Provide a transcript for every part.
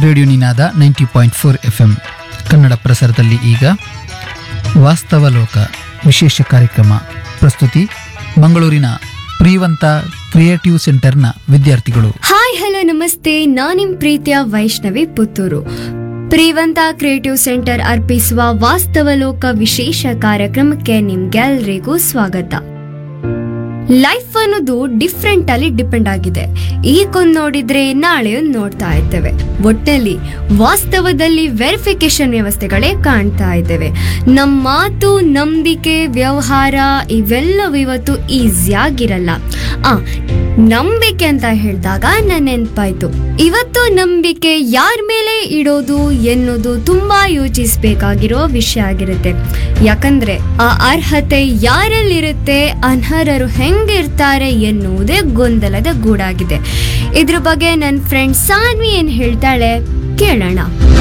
radio Ninaada ninety point four F M Kannada ಪ್ರಸಾರದಲ್ಲಿ ಈಗ ವಾಸ್ತವ ಲೋಕ ವಿಶೇಷ ಕಾರ್ಯಕ್ರಮ ಪ್ರಸ್ತುತಿ ಮಂಗಳೂರಿನ ಪ್ರಿಯವಂತ ಕ್ರಿಯೇಟಿವ್ ಸೆಂಟರ್ನ ವಿದ್ಯಾರ್ಥಿಗಳು ಹಾಯ್ ಹಲೋ ನಮಸ್ತೆ ನಾನಿಮ್ ಪ್ರೀತಿಯ ವೈಷ್ಣವಿ ಪುತ್ತೂರು ಪ್ರಿವಂತ ಕ್ರಿಯೇಟಿವ್ ಸೆಂಟರ್ ಅರ್ಪಿಸುವ ವಾಸ್ತವ ಲೋಕ ವಿಶೇಷ ಕಾರ್ಯಕ್ರಮಕ್ಕೆ ನಿಮ್ಗೆಲ್ರಿಗೂ ಸ್ವಾಗತ ಲೈಫ್ ಅನ್ನೋದು ಡಿಫ್ರೆಂಟ್ ಅಲ್ಲಿ ಡಿಪೆಂಡ್ ಆಗಿದೆ ಈಗೊಂದ್ ನೋಡಿದ್ರೆ ನಾಳೆ ಒಂದ್ ನೋಡ್ತಾ ಇದ್ದೇವೆ ಒಟ್ಟಲ್ಲಿ ವಾಸ್ತವದಲ್ಲಿ ವೆರಿಫಿಕೇಶನ್ ವ್ಯವಸ್ಥೆಗಳೇ ಕಾಣ್ತಾ ಇದ್ದೇವೆ ನಮ್ಮ ಮಾತು ನಂಬಿಕೆ ವ್ಯವಹಾರ ಇವೆಲ್ಲವೂ ಇವತ್ತು ಈಸಿಯಾಗಿರಲ್ಲ ಆ ನಂಬಿಕೆ ಅಂತ ಹೇಳಿದಾಗ ನನ್ನ ನೆನ್ಪಾಯ್ತು ಇವತ್ತು ನಂಬಿಕೆ ಯಾರ ಮೇಲೆ ಇಡೋದು ಎನ್ನುವುದು ತುಂಬಾ ಯೋಚಿಸ್ಬೇಕಾಗಿರೋ ವಿಷಯ ಆಗಿರುತ್ತೆ ಯಾಕಂದ್ರೆ ಆ ಅರ್ಹತೆ ಯಾರಲ್ಲಿರುತ್ತೆ ಅನರ್ಹರು ಹೆಂಗಿರ್ತಾರೆ ಎನ್ನುವುದೇ ಗೊಂದಲದ ಗೂಡಾಗಿದೆ ಇದ್ರ ಬಗ್ಗೆ ನನ್ನ ಫ್ರೆಂಡ್ ಸಾನ್ವಿ ಏನ್ ಹೇಳ್ತಾಳೆ ಕೇಳೋಣ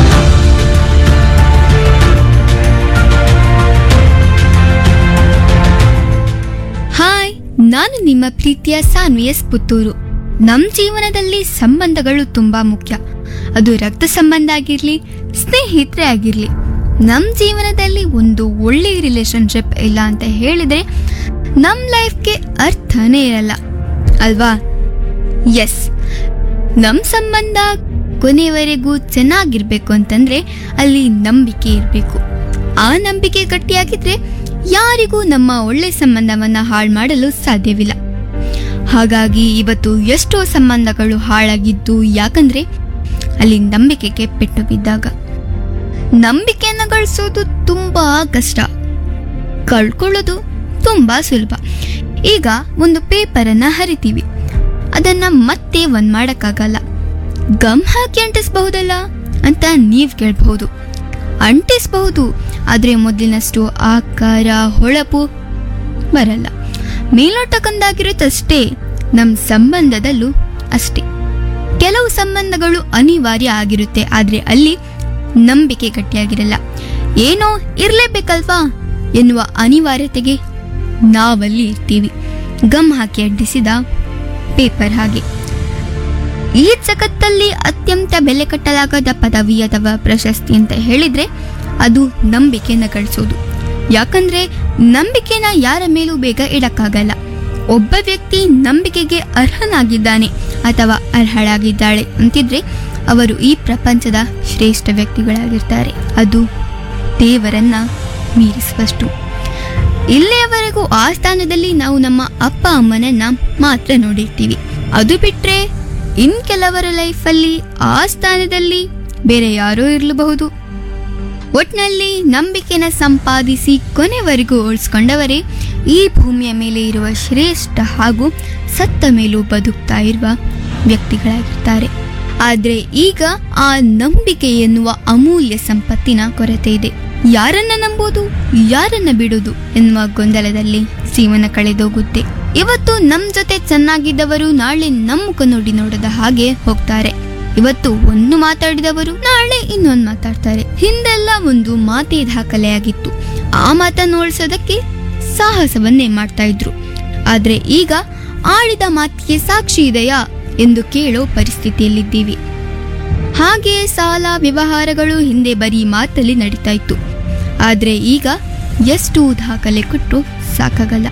ಹಾಯ್ ನಾನು ನಿಮ್ಮ ಪ್ರೀತಿಯ ಸಾನ್ವಿ ಎಸ್ ಪುತ್ತೂರು ನಮ್ ಜೀವನದಲ್ಲಿ ಸಂಬಂಧಗಳು ತುಂಬಾ ಮುಖ್ಯ ಅದು ರಕ್ತ ಸಂಬಂಧ ಆಗಿರ್ಲಿ ಸ್ನೇಹಿತರೆ ಆಗಿರ್ಲಿ ನಮ್ ಜೀವನದಲ್ಲಿ ಒಂದು ಒಳ್ಳೆ ರಿಲೇಶನ್ಶಿಪ್ ಇಲ್ಲ ಅಂತ ಹೇಳಿದ್ರೆ ನಮ್ ಲೈಫ್ಗೆ ಅರ್ಥನೇ ಇರಲ್ಲ ಅಲ್ವಾ ಎಸ್ ನಮ್ ಸಂಬಂಧ ಕೊನೆಯವರೆಗೂ ಚೆನ್ನಾಗಿರ್ಬೇಕು ಅಂತಂದ್ರೆ ಅಲ್ಲಿ ನಂಬಿಕೆ ಇರಬೇಕು ಆ ನಂಬಿಕೆ ಗಟ್ಟಿಯಾಗಿದ್ರೆ ಯಾರಿಗೂ ನಮ್ಮ ಒಳ್ಳೆ ಸಂಬಂಧವನ್ನ ಹಾಳು ಮಾಡಲು ಸಾಧ್ಯವಿಲ್ಲ ಹಾಗಾಗಿ ಇವತ್ತು ಎಷ್ಟೋ ಸಂಬಂಧಗಳು ಹಾಳಾಗಿದ್ದು ಯಾಕಂದ್ರೆ ಅಲ್ಲಿ ನಂಬಿಕೆಗೆ ಪೆಟ್ಟು ಬಿದ್ದಾಗ ನಂಬಿಕೆಯನ್ನು ಗಳಿಸೋದು ತುಂಬಾ ಕಷ್ಟ ಕಳ್ಕೊಳ್ಳೋದು ತುಂಬಾ ಸುಲಭ ಈಗ ಒಂದು ಪೇಪರನ್ನ ಹರಿತೀವಿ ಅದನ್ನ ಮತ್ತೆ ಒಂದ್ ಮಾಡಕ್ಕಾಗಲ್ಲ ಗಮ್ ಹಾಕಿ ಅಂಟಿಸಬಹುದಲ್ಲ ಅಂತ ನೀವ್ ಕೇಳಬಹುದು ಅಂಟಿಸಬಹುದು ಆದ್ರೆ ಮೊದಲಿನಷ್ಟು ಆಕಾರ ಹೊಳಪು ಬರಲ್ಲ ಮೇಲೋಟಕ್ಕೊಂದಾಗಿರುತ್ತಷ್ಟೇ ನಮ್ ಸಂಬಂಧದಲ್ಲೂ ಅಷ್ಟೇ ಕೆಲವು ಸಂಬಂಧಗಳು ಅನಿವಾರ್ಯ ಆಗಿರುತ್ತೆ ಆದ್ರೆ ಅಲ್ಲಿ ನಂಬಿಕೆ ಗಟ್ಟಿಯಾಗಿರಲ್ಲ ಏನೋ ಇರ್ಲೇಬೇಕಲ್ವಾ ಎನ್ನುವ ಅನಿವಾರ್ಯತೆಗೆ ನಾವಲ್ಲಿ ಇರ್ತೀವಿ ಗಮ್ ಹಾಕಿ ಅಡ್ಡಿಸಿದ ಪೇಪರ್ ಹಾಗೆ ಈ ಜಗತ್ತಲ್ಲಿ ಅತ್ಯಂತ ಬೆಲೆ ಕಟ್ಟಲಾಗದ ಪದವಿ ಅಥವಾ ಪ್ರಶಸ್ತಿ ಅಂತ ಹೇಳಿದ್ರೆ ಅದು ನಂಬಿಕೆನ ಗಳಿಸೋದು ಯಾಕಂದ್ರೆ ನಂಬಿಕೆನ ಯಾರ ಮೇಲೂ ಬೇಗ ಇಡಕ್ಕಾಗಲ್ಲ ಒಬ್ಬ ವ್ಯಕ್ತಿ ನಂಬಿಕೆಗೆ ಅರ್ಹನಾಗಿದ್ದಾನೆ ಅಥವಾ ಅರ್ಹಳಾಗಿದ್ದಾಳೆ ಅಂತಿದ್ರೆ ಅವರು ಈ ಪ್ರಪಂಚದ ಶ್ರೇಷ್ಠ ವ್ಯಕ್ತಿಗಳಾಗಿರ್ತಾರೆ ಅದು ದೇವರನ್ನ ಮೀರಿಸುವಷ್ಟು ಇಲ್ಲಿಯವರೆಗೂ ಆ ಸ್ಥಾನದಲ್ಲಿ ನಾವು ನಮ್ಮ ಅಪ್ಪ ಅಮ್ಮನನ್ನ ಮಾತ್ರ ನೋಡಿರ್ತೀವಿ ಅದು ಬಿಟ್ರೆ ಇನ್ ಕೆಲವರ ಲೈಫಲ್ಲಿ ಆ ಸ್ಥಾನದಲ್ಲಿ ಬೇರೆ ಯಾರೋ ಇರಲಬಹುದು ಒಟ್ನಲ್ಲಿ ನಂಬಿಕೆನ ಸಂಪಾದಿಸಿ ಕೊನೆವರೆಗೂ ಉಳಿಸ್ಕೊಂಡವರೇ ಈ ಭೂಮಿಯ ಮೇಲೆ ಇರುವ ಶ್ರೇಷ್ಠ ಹಾಗೂ ಸತ್ತ ಮೇಲೂ ಬದುಕ್ತಾ ಇರುವ ವ್ಯಕ್ತಿಗಳಾಗಿರ್ತಾರೆ ಆದ್ರೆ ಈಗ ಆ ನಂಬಿಕೆ ಎನ್ನುವ ಅಮೂಲ್ಯ ಸಂಪತ್ತಿನ ಕೊರತೆ ಇದೆ ಯಾರನ್ನ ನಂಬೋದು ಯಾರನ್ನ ಬಿಡುದು ಎನ್ನುವ ಗೊಂದಲದಲ್ಲಿ ಜೀವನ ಕಳೆದೋಗುತ್ತೆ ಇವತ್ತು ನಮ್ ಜೊತೆ ಚೆನ್ನಾಗಿದ್ದವರು ನಾಳೆ ನಮ್ಮ ಮುಖ ನೋಡಿ ನೋಡದ ಹಾಗೆ ಹೋಗ್ತಾರೆ ಇವತ್ತು ಒಂದು ಮಾತಾಡಿದವರು ನಾಳೆ ಇನ್ನೊಂದು ಮಾತಾಡ್ತಾರೆ ಹಿಂದೆಲ್ಲ ಒಂದು ಮಾತೇ ದಾಖಲೆಯಾಗಿತ್ತು ಆ ಮಾತನ್ನು ಉಳಿಸೋದಕ್ಕೆ ಸಾಹಸವನ್ನೇ ಮಾಡ್ತಾ ಇದ್ರು ಆದ್ರೆ ಈಗ ಆಡಿದ ಮಾತಿಗೆ ಸಾಕ್ಷಿ ಇದೆಯಾ ಎಂದು ಕೇಳೋ ಪರಿಸ್ಥಿತಿಯಲ್ಲಿದ್ದೀವಿ ಹಾಗೆ ಸಾಲ ವ್ಯವಹಾರಗಳು ಹಿಂದೆ ಬರೀ ಮಾತಲ್ಲಿ ನಡೀತಾ ಇತ್ತು ಆದ್ರೆ ಈಗ ಎಷ್ಟು ದಾಖಲೆ ಕೊಟ್ಟು ಸಾಕಾಗಲ್ಲ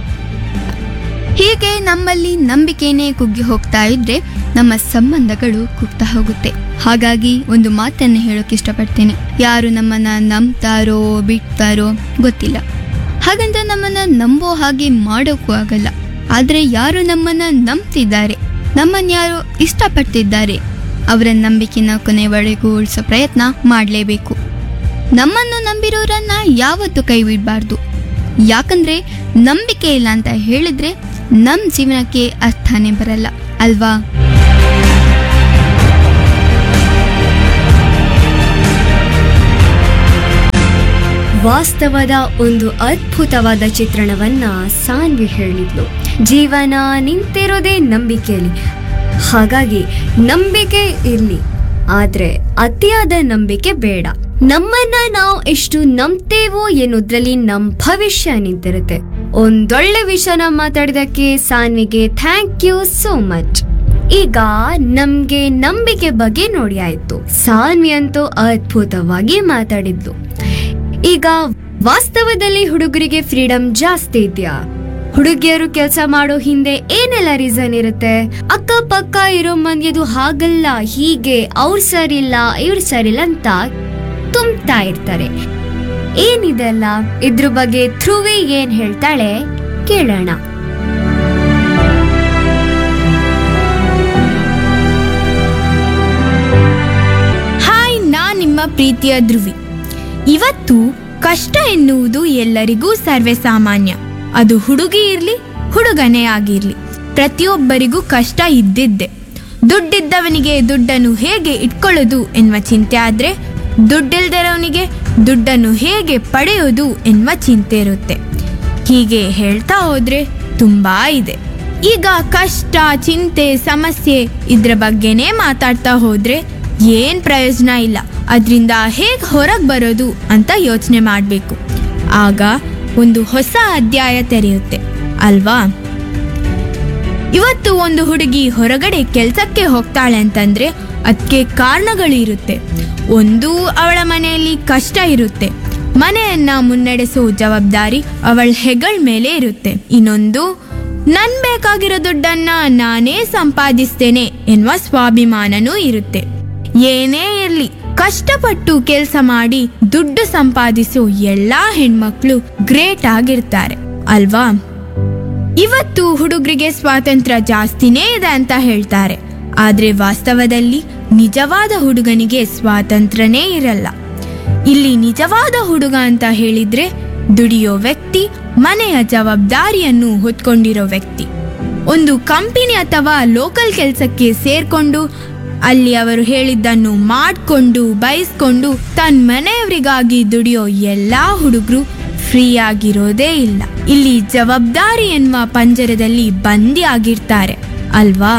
ಹೀಗೆ ನಮ್ಮಲ್ಲಿ ನಂಬಿಕೆನೇ ಕುಗ್ಗಿ ಹೋಗ್ತಾ ಇದ್ರೆ ನಮ್ಮ ಸಂಬಂಧಗಳು ಕುಗ್ತಾ ಹೋಗುತ್ತೆ ಹಾಗಾಗಿ ಒಂದು ಮಾತನ್ನು ಹೇಳೋಕೆ ಇಷ್ಟಪಡ್ತೇನೆ ಯಾರು ನಮ್ಮನ್ನ ನಂಬ್ತಾರೋ ಬಿಡ್ತಾರೋ ಗೊತ್ತಿಲ್ಲ ಹಾಗಂತ ನಮ್ಮನ್ನ ನಂಬೋ ಹಾಗೆ ಮಾಡೋಕ್ಕೂ ಆಗಲ್ಲ ಆದ್ರೆ ಯಾರು ನಮ್ಮನ್ನ ನಂಬ್ತಿದ್ದಾರೆ ನಮ್ಮನ್ನ ಯಾರು ಇಷ್ಟಪಡ್ತಿದ್ದಾರೆ ಅವರ ನಂಬಿಕೆನ ಕೊನೆವರೆಗೂ ಉಳಿಸೋ ಪ್ರಯತ್ನ ಮಾಡಲೇಬೇಕು ನಮ್ಮನ್ನು ನಂಬಿರೋರನ್ನ ಯಾವತ್ತೂ ಕೈ ಬಿಡಬಾರ್ದು ಯಾಕಂದ್ರೆ ನಂಬಿಕೆ ಇಲ್ಲ ಅಂತ ಹೇಳಿದ್ರೆ ನಮ್ ಜೀವನಕ್ಕೆ ಅರ್ಥನೇ ಬರಲ್ಲ ಅಲ್ವಾ ವಾಸ್ತವದ ಒಂದು ಅದ್ಭುತವಾದ ಚಿತ್ರಣವನ್ನ ಸಾನ್ವಿ ಹೇಳಿದ್ಲು ಜೀವನ ನಿಂತಿರೋದೇ ನಂಬಿಕೆಯಲ್ಲಿ ಹಾಗಾಗಿ ನಂಬಿಕೆ ಇರ್ಲಿ ಆದ್ರೆ ಅತಿಯಾದ ನಂಬಿಕೆ ಬೇಡ ನಮ್ಮನ್ನ ನಾವು ಎಷ್ಟು ನಂಬ್ತೇವೋ ಎನ್ನುವುದ್ರಲ್ಲಿ ನಮ್ ಭವಿಷ್ಯ ನಿಂತಿರುತ್ತೆ ಒಂದೊಳ್ಳೆ ವಿಷಯನ ಮಾತಾಡಿದಕ್ಕೆ ಸಾನ್ವಿಗೆ ಥ್ಯಾಂಕ್ ಯು ಸೋ ಮಚ್ ಈಗ ನಮ್ಗೆ ನಂಬಿಕೆ ಬಗ್ಗೆ ನೋಡಿ ಆಯ್ತು ಸಾನ್ವಿ ಅಂತೂ ಅದ್ಭುತವಾಗಿ ಮಾತಾಡಿದ್ಲು ಈಗ ವಾಸ್ತವದಲ್ಲಿ ಹುಡುಗರಿಗೆ ಫ್ರೀಡಮ್ ಜಾಸ್ತಿ ಇದೆಯಾ ಹುಡುಗಿಯರು ಕೆಲಸ ಮಾಡೋ ಹಿಂದೆ ಏನೆಲ್ಲ ರೀಸನ್ ಇರುತ್ತೆ ಅಕ್ಕಪಕ್ಕ ಇರೋ ಮಂದಿದು ಹಾಗಲ್ಲ ಹೀಗೆ ಅವ್ರು ಸರಿಲ್ಲ ಇವ್ರು ಸರಿಲ್ಲ ಅಂತ ತುಂಬ್ತಾ ಇರ್ತಾರೆ ಏನಿದೆಲ್ಲ ಇದ್ರ ಬಗ್ಗೆ ಧ್ರುವಿ ಏನ್ ಹೇಳ್ತಾಳೆ ಕೇಳೋಣ ಹಾಯ್ ನಾ ನಿಮ್ಮ ಪ್ರೀತಿಯ ಧ್ರುವಿ ಇವತ್ತು ಕಷ್ಟ ಎನ್ನುವುದು ಎಲ್ಲರಿಗೂ ಸರ್ವೇ ಸಾಮಾನ್ಯ ಅದು ಹುಡುಗಿ ಇರ್ಲಿ ಹುಡುಗನೇ ಆಗಿರ್ಲಿ ಪ್ರತಿಯೊಬ್ಬರಿಗೂ ಕಷ್ಟ ಇದ್ದಿದ್ದೆ ದುಡ್ಡಿದ್ದವನಿಗೆ ದುಡ್ಡನ್ನು ಹೇಗೆ ಇಟ್ಕೊಳ್ಳೋದು ಎನ್ನುವ ಚಿಂತೆ ಆದ್ರೆ ದುಡ್ಡಿಲ್ದಿರೋನಿಗೆ ದುಡ್ಡನ್ನು ಹೇಗೆ ಪಡೆಯೋದು ಎನ್ನುವ ಚಿಂತೆ ಇರುತ್ತೆ ಹೀಗೆ ಹೇಳ್ತಾ ಹೋದ್ರೆ ತುಂಬಾ ಇದೆ ಈಗ ಕಷ್ಟ ಚಿಂತೆ ಸಮಸ್ಯೆ ಇದ್ರ ಬಗ್ಗೆನೇ ಮಾತಾಡ್ತಾ ಹೋದ್ರೆ ಏನ್ ಪ್ರಯೋಜನ ಇಲ್ಲ ಅದರಿಂದ ಹೇಗೆ ಹೊರಗೆ ಬರೋದು ಅಂತ ಯೋಚನೆ ಮಾಡಬೇಕು ಆಗ ಒಂದು ಹೊಸ ಅಧ್ಯಾಯ ತೆರೆಯುತ್ತೆ ಅಲ್ವಾ ಇವತ್ತು ಒಂದು ಹುಡುಗಿ ಹೊರಗಡೆ ಕೆಲ್ಸಕ್ಕೆ ಹೋಗ್ತಾಳೆ ಅಂತಂದ್ರೆ ಅದಕ್ಕೆ ಕಾರಣಗಳು ಇರುತ್ತೆ ಒಂದು ಅವಳ ಮನೆಯಲ್ಲಿ ಕಷ್ಟ ಇರುತ್ತೆ ಮನೆಯನ್ನ ಮುನ್ನಡೆಸೋ ಜವಾಬ್ದಾರಿ ಅವಳ ಹೆಗಳ ಮೇಲೆ ಇರುತ್ತೆ ಇನ್ನೊಂದು ನನ್ ಬೇಕಾಗಿರೋ ದುಡ್ಡನ್ನ ನಾನೇ ಸಂಪಾದಿಸ್ತೇನೆ ಎನ್ನುವ ಸ್ವಾಭಿಮಾನನೂ ಇರುತ್ತೆ ಏನೇ ಇರ್ಲಿ ಕಷ್ಟಪಟ್ಟು ಕೆಲಸ ಮಾಡಿ ದುಡ್ಡು ಸಂಪಾದಿಸೋ ಎಲ್ಲಾ ಹೆಣ್ಮಕ್ಳು ಗ್ರೇಟ್ ಆಗಿರ್ತಾರೆ ಅಲ್ವಾ ಇವತ್ತು ಹುಡುಗರಿಗೆ ಸ್ವಾತಂತ್ರ್ಯ ಜಾಸ್ತಿನೇ ಇದೆ ಅಂತ ಹೇಳ್ತಾರೆ ಆದ್ರೆ ವಾಸ್ತವದಲ್ಲಿ ನಿಜವಾದ ಹುಡುಗನಿಗೆ ಸ್ವಾತಂತ್ರ್ಯನೇ ಇರಲ್ಲ ಇಲ್ಲಿ ನಿಜವಾದ ಹುಡುಗ ಅಂತ ಹೇಳಿದ್ರೆ ದುಡಿಯೋ ವ್ಯಕ್ತಿ ಮನೆಯ ಜವಾಬ್ದಾರಿಯನ್ನು ಹೊತ್ಕೊಂಡಿರೋ ವ್ಯಕ್ತಿ ಒಂದು ಕಂಪನಿ ಅಥವಾ ಲೋಕಲ್ ಕೆಲಸಕ್ಕೆ ಸೇರ್ಕೊಂಡು ಅಲ್ಲಿ ಅವರು ಹೇಳಿದ್ದನ್ನು ಮಾಡಿಕೊಂಡು ಬಯಸ್ಕೊಂಡು ತನ್ನ ಮನೆಯವರಿಗಾಗಿ ದುಡಿಯೋ ಎಲ್ಲಾ ಹುಡುಗರು ಫ್ರೀ ಆಗಿರೋದೇ ಇಲ್ಲ ಇಲ್ಲಿ ಜವಾಬ್ದಾರಿ ಎನ್ನುವ ಪಂಜರದಲ್ಲಿ ಬಂದಿ ಆಗಿರ್ತಾರೆ ಅಲ್ವಾ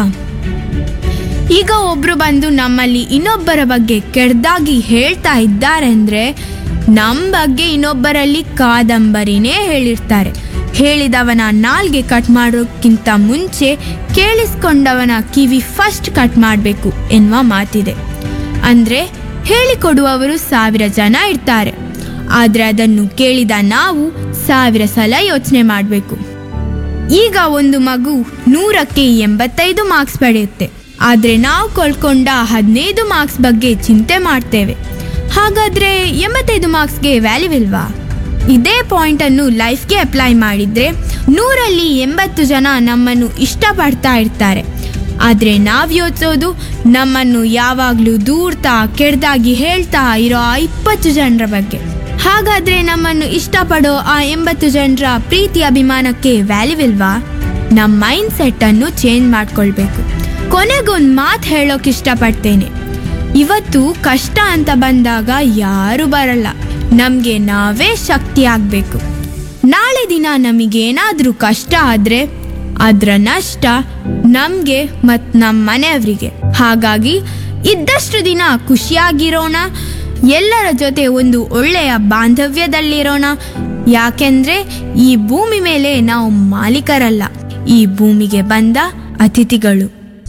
ಈಗ ಒಬ್ರು ಬಂದು ನಮ್ಮಲ್ಲಿ ಇನ್ನೊಬ್ಬರ ಬಗ್ಗೆ ಕೆಡ್ದಾಗಿ ಹೇಳ್ತಾ ಇದ್ದಾರೆ ಅಂದ್ರೆ ನಮ್ ಬಗ್ಗೆ ಇನ್ನೊಬ್ಬರಲ್ಲಿ ಕಾದಂಬರಿನೇ ಹೇಳಿರ್ತಾರೆ ಹೇಳಿದವನ ನಾಲ್ಗೆ ಕಟ್ ಮಾಡೋಕ್ಕಿಂತ ಮುಂಚೆ ಕೇಳಿಸ್ಕೊಂಡವನ ಕಿವಿ ಫಸ್ಟ್ ಕಟ್ ಮಾಡಬೇಕು ಎನ್ನುವ ಮಾತಿದೆ ಅಂದ್ರೆ ಹೇಳಿಕೊಡುವವರು ಸಾವಿರ ಜನ ಇರ್ತಾರೆ ಆದ್ರೆ ಅದನ್ನು ಕೇಳಿದ ನಾವು ಸಾವಿರ ಸಲ ಯೋಚನೆ ಮಾಡಬೇಕು ಈಗ ಒಂದು ಮಗು ನೂರಕ್ಕೆ ಎಂಬತ್ತೈದು ಮಾರ್ಕ್ಸ್ ಪಡೆಯುತ್ತೆ ಆದ್ರೆ ನಾವು ಕಳ್ಕೊಂಡ ಹದಿನೈದು ಮಾರ್ಕ್ಸ್ ಬಗ್ಗೆ ಚಿಂತೆ ಮಾಡ್ತೇವೆ ಹಾಗಾದ್ರೆ ಎಂಬತ್ತೈದು ಮಾರ್ಕ್ಸ್ಗೆ ವ್ಯಾಲ್ಯೂ ಇಲ್ವಾ ಇದೇ ಪಾಯಿಂಟ್ ಅನ್ನು ಲೈಫ್ಗೆ ಅಪ್ಲೈ ಮಾಡಿದ್ರೆ ನೂರಲ್ಲಿ ಎಂಬತ್ತು ಜನ ನಮ್ಮನ್ನು ಇಷ್ಟಪಡ್ತಾ ಇರ್ತಾರೆ ಆದ್ರೆ ನಾವ್ ಯೋಚಿಸೋದು ನಮ್ಮನ್ನು ಯಾವಾಗ್ಲೂ ದೂರ್ತಾ ಕೆಡ್ದಾಗಿ ಹೇಳ್ತಾ ಇರೋ ಆ ಇಪ್ಪತ್ತು ಜನರ ಬಗ್ಗೆ ಹಾಗಾದ್ರೆ ನಮ್ಮನ್ನು ಇಷ್ಟಪಡೋ ಆ ಎಂಬತ್ತು ಜನರ ಪ್ರೀತಿ ಅಭಿಮಾನಕ್ಕೆ ವ್ಯಾಲ್ಯೂ ಇಲ್ವಾ ನಮ್ಮ ಮೈಂಡ್ ಸೆಟ್ ಅನ್ನು ಚೇಂಜ್ ಮಾಡ್ಕೊಳ್ಬೇಕು ಕೊನೆಗೊಂದು ಮಾತು ಹೇಳೋಕೆ ಇಷ್ಟಪಡ್ತೇನೆ ಇವತ್ತು ಕಷ್ಟ ಅಂತ ಬಂದಾಗ ಯಾರು ಬರಲ್ಲ ನಮ್ಗೆ ನಾವೇ ಶಕ್ತಿ ಆಗ್ಬೇಕು ನಾಳೆ ದಿನ ನಮಗೇನಾದ್ರೂ ಕಷ್ಟ ಆದ್ರೆ ಅದ್ರ ನಷ್ಟ ನಮ್ಗೆ ಮತ್ ನಮ್ಮ ಮನೆಯವರಿಗೆ ಹಾಗಾಗಿ ಇದ್ದಷ್ಟು ದಿನ ಖುಷಿಯಾಗಿರೋಣ ಎಲ್ಲರ ಜೊತೆ ಒಂದು ಒಳ್ಳೆಯ ಬಾಂಧವ್ಯದಲ್ಲಿರೋಣ ಯಾಕೆಂದ್ರೆ ಈ ಭೂಮಿ ಮೇಲೆ ನಾವು ಮಾಲೀಕರಲ್ಲ ಈ ಭೂಮಿಗೆ ಬಂದ ಅತಿಥಿಗಳು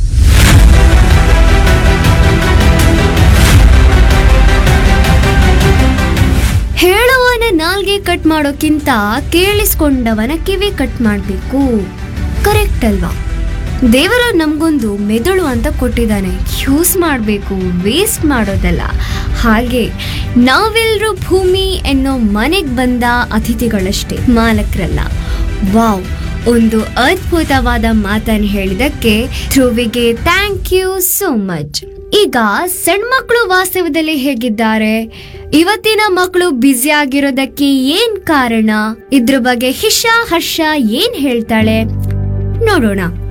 ಹೇಳುವವನ ನಾಲ್ಗೆ ಕಟ್ ಮಾಡೋಕ್ಕಿಂತ ಕೇಳಿಸ್ಕೊಂಡವನ ಕಿವಿ ಕಟ್ ಮಾಡಬೇಕು ಕರೆಕ್ಟ್ ಅಲ್ವಾ ದೇವರು ನಮಗೊಂದು ಮೆದುಳು ಅಂತ ಕೊಟ್ಟಿದ್ದಾನೆ ಯೂಸ್ ಮಾಡಬೇಕು ವೇಸ್ಟ್ ಮಾಡೋದಲ್ಲ ಹಾಗೆ ನಾವೆಲ್ಲರೂ ಭೂಮಿ ಎನ್ನೋ ಮನೆಗೆ ಬಂದ ಅತಿಥಿಗಳಷ್ಟೇ ಮಾಲಕರಲ್ಲ ವಾವ್ ಒಂದು ಅದ್ಭುತವಾದ ಮಾತನ್ನು ಹೇಳಿದಕ್ಕೆ ಧ್ರುವಿಗೆ ಥ್ಯಾಂಕ್ ಯು ಸೋ ಮಚ್ ಈಗ ಸಣ್ಣ ಮಕ್ಕಳು ವಾಸ್ತವದಲ್ಲಿ ಹೇಗಿದ್ದಾರೆ ಇವತ್ತಿನ ಮಕ್ಕಳು ಬ್ಯುಸಿ ಆಗಿರೋದಕ್ಕೆ ಏನ್ ಕಾರಣ ಇದ್ರ ಬಗ್ಗೆ ಹಿಷಾ ಹರ್ಷ ಏನ್ ಹೇಳ್ತಾಳೆ ನೋಡೋಣ